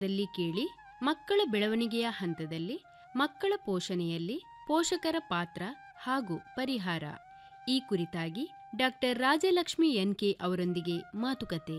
ದಲ್ಲಿ ಕೇಳಿ ಮಕ್ಕಳ ಬೆಳವಣಿಗೆಯ ಹಂತದಲ್ಲಿ ಮಕ್ಕಳ ಪೋಷಣೆಯಲ್ಲಿ ಪೋಷಕರ ಪಾತ್ರ ಹಾಗೂ ಪರಿಹಾರ ಈ ಕುರಿತಾಗಿ ಡಾಕ್ಟರ್ ರಾಜಲಕ್ಷ್ಮಿ ಎನ್ಕೆ ಅವರೊಂದಿಗೆ ಮಾತುಕತೆ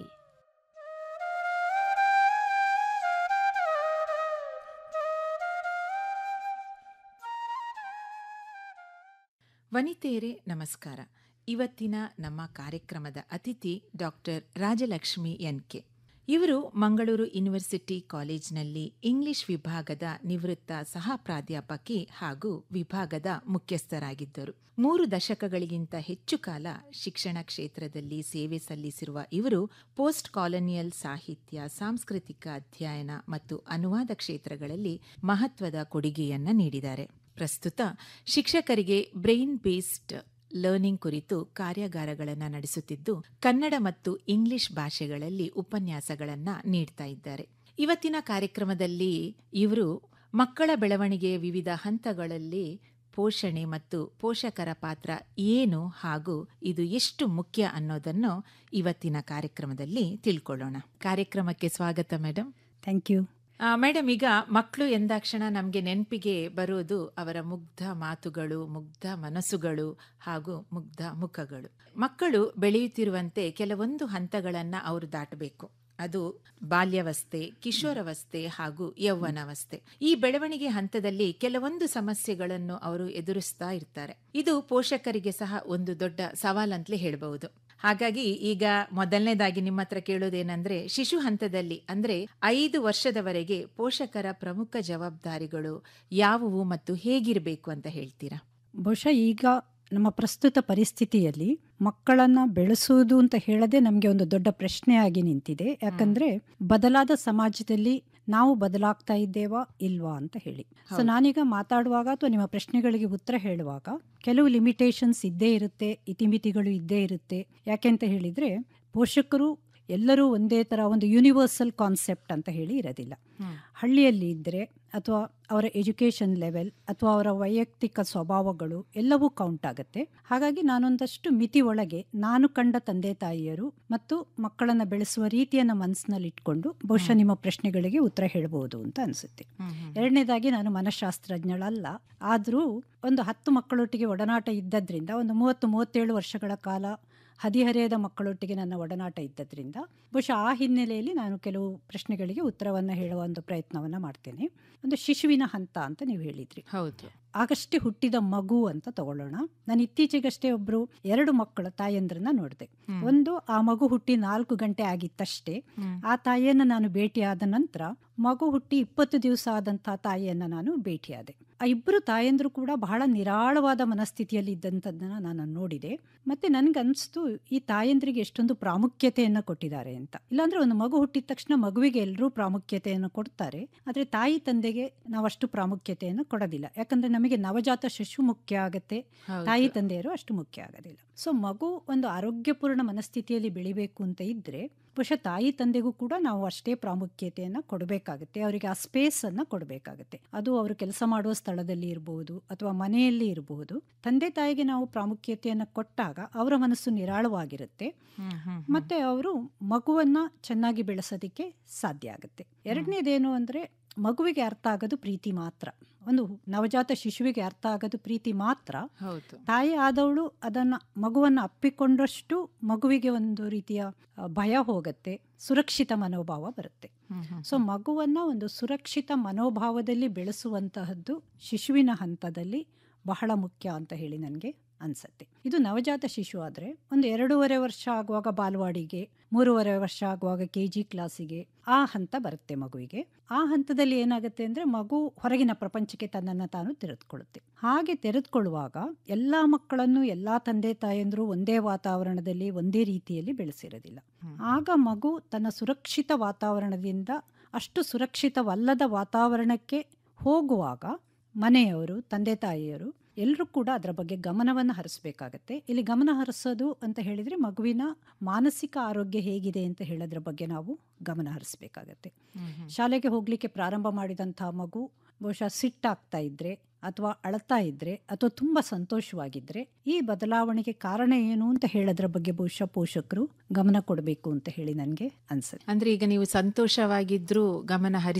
ವನಿತೆಯರೇ ನಮಸ್ಕಾರ ಇವತ್ತಿನ ನಮ್ಮ ಕಾರ್ಯಕ್ರಮದ ಅತಿಥಿ ಡಾಕ್ಟರ್ ರಾಜಲಕ್ಷ್ಮಿ ಎನ್ ಕೆ ಇವರು ಮಂಗಳೂರು ಯೂನಿವರ್ಸಿಟಿ ಕಾಲೇಜಿನಲ್ಲಿ ಇಂಗ್ಲಿಷ್ ವಿಭಾಗದ ನಿವೃತ್ತ ಸಹ ಪ್ರಾಧ್ಯಾಪಕಿ ಹಾಗೂ ವಿಭಾಗದ ಮುಖ್ಯಸ್ಥರಾಗಿದ್ದರು ಮೂರು ದಶಕಗಳಿಗಿಂತ ಹೆಚ್ಚು ಕಾಲ ಶಿಕ್ಷಣ ಕ್ಷೇತ್ರದಲ್ಲಿ ಸೇವೆ ಸಲ್ಲಿಸಿರುವ ಇವರು ಪೋಸ್ಟ್ ಕಾಲೋನಿಯಲ್ ಸಾಹಿತ್ಯ ಸಾಂಸ್ಕೃತಿಕ ಅಧ್ಯಯನ ಮತ್ತು ಅನುವಾದ ಕ್ಷೇತ್ರಗಳಲ್ಲಿ ಮಹತ್ವದ ಕೊಡುಗೆಯನ್ನ ನೀಡಿದ್ದಾರೆ ಪ್ರಸ್ತುತ ಶಿಕ್ಷಕರಿಗೆ ಬ್ರೈನ್ ಬೇಸ್ಡ್ ಲರ್ನಿಂಗ್ ಕುರಿತು ಕಾರ್ಯಾಗಾರಗಳನ್ನು ನಡೆಸುತ್ತಿದ್ದು ಕನ್ನಡ ಮತ್ತು ಇಂಗ್ಲಿಷ್ ಭಾಷೆಗಳಲ್ಲಿ ಉಪನ್ಯಾಸಗಳನ್ನ ನೀಡ್ತಾ ಇದ್ದಾರೆ ಇವತ್ತಿನ ಕಾರ್ಯಕ್ರಮದಲ್ಲಿ ಇವರು ಮಕ್ಕಳ ಬೆಳವಣಿಗೆಯ ವಿವಿಧ ಹಂತಗಳಲ್ಲಿ ಪೋಷಣೆ ಮತ್ತು ಪೋಷಕರ ಪಾತ್ರ ಏನು ಹಾಗೂ ಇದು ಎಷ್ಟು ಮುಖ್ಯ ಅನ್ನೋದನ್ನು ಇವತ್ತಿನ ಕಾರ್ಯಕ್ರಮದಲ್ಲಿ ತಿಳ್ಕೊಳ್ಳೋಣ ಕಾರ್ಯಕ್ರಮಕ್ಕೆ ಸ್ವಾಗತ ಮೇಡಮ್ ಥ್ಯಾಂಕ್ ಯು ಮೇಡಮ್ ಈಗ ಮಕ್ಕಳು ಎಂದಾಕ್ಷಣ ನಮಗೆ ನೆನಪಿಗೆ ಬರುವುದು ಅವರ ಮುಗ್ಧ ಮಾತುಗಳು ಮುಗ್ಧ ಮನಸ್ಸುಗಳು ಹಾಗೂ ಮುಗ್ಧ ಮುಖಗಳು ಮಕ್ಕಳು ಬೆಳೆಯುತ್ತಿರುವಂತೆ ಕೆಲವೊಂದು ಹಂತಗಳನ್ನ ಅವರು ದಾಟಬೇಕು ಅದು ಬಾಲ್ಯವಸ್ಥೆ ಕಿಶೋರವಸ್ಥೆ ಹಾಗೂ ಯೌವನಾವಸ್ಥೆ ಈ ಬೆಳವಣಿಗೆ ಹಂತದಲ್ಲಿ ಕೆಲವೊಂದು ಸಮಸ್ಯೆಗಳನ್ನು ಅವರು ಎದುರಿಸ್ತಾ ಇರ್ತಾರೆ ಇದು ಪೋಷಕರಿಗೆ ಸಹ ಒಂದು ದೊಡ್ಡ ಸವಾಲಂತಲೇ ಹೇಳಬಹುದು ಹಾಗಾಗಿ ಈಗ ಮೊದಲನೇದಾಗಿ ನಿಮ್ಮ ಹತ್ರ ಕೇಳೋದೇನೆಂದ್ರೆ ಶಿಶು ಹಂತದಲ್ಲಿ ಅಂದ್ರೆ ಐದು ವರ್ಷದವರೆಗೆ ಪೋಷಕರ ಪ್ರಮುಖ ಜವಾಬ್ದಾರಿಗಳು ಯಾವುವು ಮತ್ತು ಹೇಗಿರಬೇಕು ಅಂತ ಹೇಳ್ತೀರಾ ಬಹುಶಃ ಈಗ ನಮ್ಮ ಪ್ರಸ್ತುತ ಪರಿಸ್ಥಿತಿಯಲ್ಲಿ ಮಕ್ಕಳನ್ನ ಬೆಳೆಸುವುದು ಅಂತ ಹೇಳದೆ ನಮಗೆ ಒಂದು ದೊಡ್ಡ ಪ್ರಶ್ನೆಯಾಗಿ ನಿಂತಿದೆ ಯಾಕಂದ್ರೆ ಬದಲಾದ ಸಮಾಜದಲ್ಲಿ ನಾವು ಬದಲಾಗ್ತಾ ಇದ್ದೇವಾ ಇಲ್ವಾ ಅಂತ ಹೇಳಿ ಸೊ ಹೌದು. ನಾನೀಗ ಮಾತಾಡುವಾಗ ಅಥವಾ ನಿಮ್ಮ ಪ್ರಶ್ನೆಗಳಿಗೆ ಉತ್ತರ ಹೇಳುವಾಗ ಕೆಲವು ಲಿಮಿಟೇಷನ್ಸ್ ಇದ್ದೇ ಇರುತ್ತೆ ಇತಿಮಿತಿಗಳು ಇದ್ದೇ ಇರುತ್ತೆ ಯಾಕೆಂತ ಹೇಳಿದ್ರೆ ಪೋಷಕರು ಎಲ್ಲರೂ ಒಂದೇ ತರ ಒಂದು ಯೂನಿವರ್ಸಲ್ ಕಾನ್ಸೆಪ್ಟ್ ಅಂತ ಹೇಳಿ ಇರೋದಿಲ್ಲ ಹಳ್ಳಿಯಲ್ಲಿ ಇದ್ದರೆ ಅಥವಾ ಅವರ ಎಜುಕೇಷನ್ ಲೆವೆಲ್ ಅಥವಾ ಅವರ ವೈಯಕ್ತಿಕ ಸ್ವಭಾವಗಳು ಎಲ್ಲವೂ ಕೌಂಟ್ ಆಗುತ್ತೆ ಹಾಗಾಗಿ ನಾನೊಂದಷ್ಟು ಮಿತಿ ಒಳಗೆ ನಾನು ಕಂಡ ತಂದೆ ತಾಯಿಯರು ಮತ್ತು ಮಕ್ಕಳನ್ನ ಬೆಳೆಸುವ ರೀತಿಯನ್ನ ಮನಸ್ಸಿನಲ್ಲಿ ಇಟ್ಕೊಂಡು ಬಹುಶಃ ನಿಮ್ಮ ಪ್ರಶ್ನೆಗಳಿಗೆ ಉತ್ತರ ಹೇಳಬಹುದು ಅಂತ ಅನಿಸುತ್ತೆ ಎರಡನೇದಾಗಿ ನಾನು ಮನಃಶಾಸ್ತ್ರಜ್ಞಳಲ್ಲ ಆದರೂ ಒಂದು ಹತ್ತು ಮಕ್ಕಳೊಟ್ಟಿಗೆ ಒಡನಾಟ ಇದ್ದದ್ರಿಂದ ಒಂದು ಮೂವತ್ತು ಮೂವತ್ತೇಳು ವರ್ಷಗಳ ಕಾಲ ಹದಿಹರೆಯದ ಮಕ್ಕಳೊಟ್ಟಿಗೆ ನನ್ನ ಒಡನಾಟ ಇದ್ದದ್ರಿಂದ ಬಹುಶಃ ಆ ಹಿನ್ನೆಲೆಯಲ್ಲಿ ನಾನು ಕೆಲವು ಪ್ರಶ್ನೆಗಳಿಗೆ ಉತ್ತರವನ್ನು ಹೇಳುವ ಒಂದು ಪ್ರಯತ್ನವನ್ನು ಮಾಡ್ತೇನೆ ಒಂದು ಶಿಶುವಿನ ಹಂತ ಅಂತ ನೀವು ಹೇಳಿದ್ರಿ ಹೌದು ಆಗಷ್ಟೇ ಹುಟ್ಟಿದ ಮಗು ಅಂತ ತಗೊಳ್ಳೋಣ ನಾನು ಇತ್ತೀಚೆಗಷ್ಟೇ ಒಬ್ರು ಎರಡು ಮಕ್ಕಳ ತಾಯಂದ್ರನ್ನ ನೋಡಿದೆ ಒಂದು ಆ ಮಗು ಹುಟ್ಟಿ ನಾಲ್ಕು ಗಂಟೆ ಆಗಿತ್ತಷ್ಟೇ ಆ ತಾಯಿಯನ್ನ ನಾನು ಭೇಟಿಯಾದ ನಂತರ ಮಗು ಹುಟ್ಟಿ ಇಪ್ಪತ್ತು ದಿವಸ ಆದಂತಹ ತಾಯಿಯನ್ನ ನಾನು ಭೇಟಿಯಾದೆ ಆ ಇಬ್ಬರು ತಾಯಂದ್ರು ಕೂಡ ಬಹಳ ನಿರಾಳವಾದ ಮನಸ್ಥಿತಿಯಲ್ಲಿ ಇದ್ದಂಥದ್ದನ್ನ ನಾನು ನೋಡಿದೆ ಮತ್ತೆ ನನ್ಗನ್ಸ್ತು ಈ ತಾಯಂದ್ರಿಗೆ ಎಷ್ಟೊಂದು ಪ್ರಾಮುಖ್ಯತೆಯನ್ನ ಕೊಟ್ಟಿದ್ದಾರೆ ಅಂತ ಇಲ್ಲಾಂದ್ರೆ ಒಂದು ಮಗು ಹುಟ್ಟಿದ ತಕ್ಷಣ ಮಗುವಿಗೆ ಎಲ್ಲರೂ ಪ್ರಾಮುಖ್ಯತೆಯನ್ನು ಕೊಡ್ತಾರೆ ಆದ್ರೆ ತಾಯಿ ತಂದೆಗೆ ನಾವಷ್ಟು ಪ್ರಾಮುಖ್ಯತೆಯನ್ನು ಕೊಡೋದಿಲ್ಲ ಯಾಕಂದ್ರೆ ನಮಗೆ ನವಜಾತ ಶಿಶು ಮುಖ್ಯ ಆಗತ್ತೆ ಹೌದು. ತಾಯಿ ತಂದೆಯರು ಅಷ್ಟು ಮುಖ್ಯ ಆಗೋದಿಲ್ಲ ಸೊ ಮಗು ಒಂದು ಆರೋಗ್ಯಪೂರ್ಣ ಮನಸ್ಥಿತಿಯಲ್ಲಿ ಬೆಳಿಬೇಕು ಅಂತ ಇದ್ರೆ ಬಹುಶಃ ತಾಯಿ ತಂದೆಗೂ ಕೂಡ ನಾವು ಅಷ್ಟೇ ಪ್ರಾಮುಖ್ಯತೆಯನ್ನ ಕೊಡಬೇಕಾಗುತ್ತೆ ಅವರಿಗೆ ಆ ಸ್ಪೇಸ್ ಅನ್ನ ಕೊಡಬೇಕಾಗುತ್ತೆ ಅದು ಅವರು ಕೆಲಸ ಮಾಡುವ ಸ್ಥಳದಲ್ಲಿ ಇರಬಹುದು ಅಥವಾ ಮನೆಯಲ್ಲಿ ಇರಬಹುದು ತಂದೆ ತಾಯಿಗೆ ನಾವು ಪ್ರಾಮುಖ್ಯತೆಯನ್ನ ಕೊಟ್ಟಾಗ ಅವರ ಮನಸ್ಸು ನಿರಾಳವಾಗಿರುತ್ತೆ ಹ್ಮ್, ಹ್ಮ್, ಹ್ಮ್. ಮತ್ತೆ ಅವರು ಮಗುವನ್ನ ಚೆನ್ನಾಗಿ ಬೆಳೆಸೋದಿಕ್ಕೆ ಸಾಧ್ಯ ಆಗುತ್ತೆ ಎರಡನೇದೇನು ಅಂದ್ರೆ ಮಗುವಿಗೆ ಅರ್ಥ ಆಗೋದು ಪ್ರೀತಿ ಮಾತ್ರ ಒಂದು ನವಜಾತ ಶಿಶುವಿಗೆ ಅರ್ಥ ಆಗೋದು ಪ್ರೀತಿ ಮಾತ್ರ ಹೌದು ತಾಯಿ ಆದವಳು ಅದನ್ನ ಮಗುವನ್ನ ಅಪ್ಪಿಕೊಂಡಷ್ಟು ಮಗುವಿಗೆ ಒಂದು ರೀತಿಯ ಆ, ಭಯ ಹೋಗುತ್ತೆ ಸುರಕ್ಷಿತ ಮನೋಭಾವ ಬರುತ್ತೆ ಹ್ಮ್, ಹ್ಮ್, ಸೊ ಮಗುವನ್ನ ಒಂದು ಸುರಕ್ಷಿತ ಮನೋಭಾವದಲ್ಲಿ ಬೆಳೆಸುವಂತಹದ್ದು ಶಿಶುವಿನ ಹಂತದಲ್ಲಿ ಬಹಳ ಮುಖ್ಯ ಅಂತ ಹೇಳಿ ನನಗೆ ಅನ್ಸತ್ತೆ ಇದು ನವಜಾತ ಶಿಶು ಆದ್ರೆ ಒಂದು ಎರಡೂವರೆ ವರ್ಷ ಆಗುವಾಗ ಬಾಲವಾಡಿಗೆ ಮೂರುವರೆ ವರ್ಷ ಆಗುವಾಗ ಕೆ ಜಿ ಕ್ಲಾಸಿಗೆ ಆ ಹಂತ ಬರುತ್ತೆ ಮಗುವಿಗೆ ಆ ಹಂತದಲ್ಲಿ ಏನಾಗುತ್ತೆ ಅಂದ್ರೆ ಮಗು ಹೊರಗಿನ ಪ್ರಪಂಚಕ್ಕೆ ತನ್ನನ್ನು ತಾನು ತೆರೆದುಕೊಳ್ಳುತ್ತೆ ಹಾಗೆ ತೆರೆದುಕೊಳ್ಳುವಾಗ ಎಲ್ಲಾ ಮಕ್ಕಳನ್ನು ಎಲ್ಲಾ ತಂದೆ ತಾಯಂದ್ರು ಒಂದೇ ವಾತಾವರಣದಲ್ಲಿ ಒಂದೇ ರೀತಿಯಲ್ಲಿ ಬೆಳೆಸಿರೋದಿಲ್ಲ ಹ್ಮ್. ಆಗ ಮಗು ತನ್ನ ಸುರಕ್ಷಿತ ವಾತಾವರಣದಿಂದ ಅಷ್ಟು ಸುರಕ್ಷಿತವಲ್ಲದ ವಾತಾವರಣಕ್ಕೆ ಹೋಗುವಾಗ ಮನೆಯವರು ತಂದೆ ತಾಯಿಯರು ಎಲ್ಲರೂ ಕೂಡ ಅದರ ಬಗ್ಗೆ ಗಮನವನ್ನು ಹರಿಸಬೇಕಾಗತ್ತೆ ಇಲ್ಲಿ ಗಮನ ಹರಿಸೋದು ಅಂತ ಹೇಳಿದ್ರೆ ಮಗುವಿನ ಮಾನಸಿಕ ಆರೋಗ್ಯ ಹೇಗಿದೆ ಅಂತ ಹೇಳೋದ್ರ ಬಗ್ಗೆ ನಾವು ಗಮನ ಹರಿಸಬೇಕಾಗತ್ತೆ ಹ್ಮ್, ಹ್ಮ್. ಶಾಲೆಗೆ ಹೋಗ್ಲಿಕ್ಕೆ ಪ್ರಾರಂಭ ಮಾಡಿದಂತಹ ಮಗು ಬಹುಶಃ ಸಿಟ್ಟಾಗ್ತಾ ಇದ್ರೆ ಅಥವಾ ಅಳ್ತಾ ಇದ್ರೆ ಅಥವಾ ತುಂಬ ಸಂತೋಷವಾಗಿದ್ರೆ ಈ ಬದಲಾವಣೆಗೆ ಕಾರಣ ಏನು ಅಂತ ಹೇಳೋದ್ರ ಬಗ್ಗೆ ಬಹುಶಃ ಪೋಷಕರು ಗಮನ ಕೊಡಬೇಕು ಅಂತ ಹೇಳಿ ನನಗೆ ಅನ್ಸುತ್ತೆ ಅಂದ್ರೆ ಈಗ ನೀವು ಸಂತೋಷವಾಗಿದ್ರೂ ಗಮನ ಹರಿಸಿ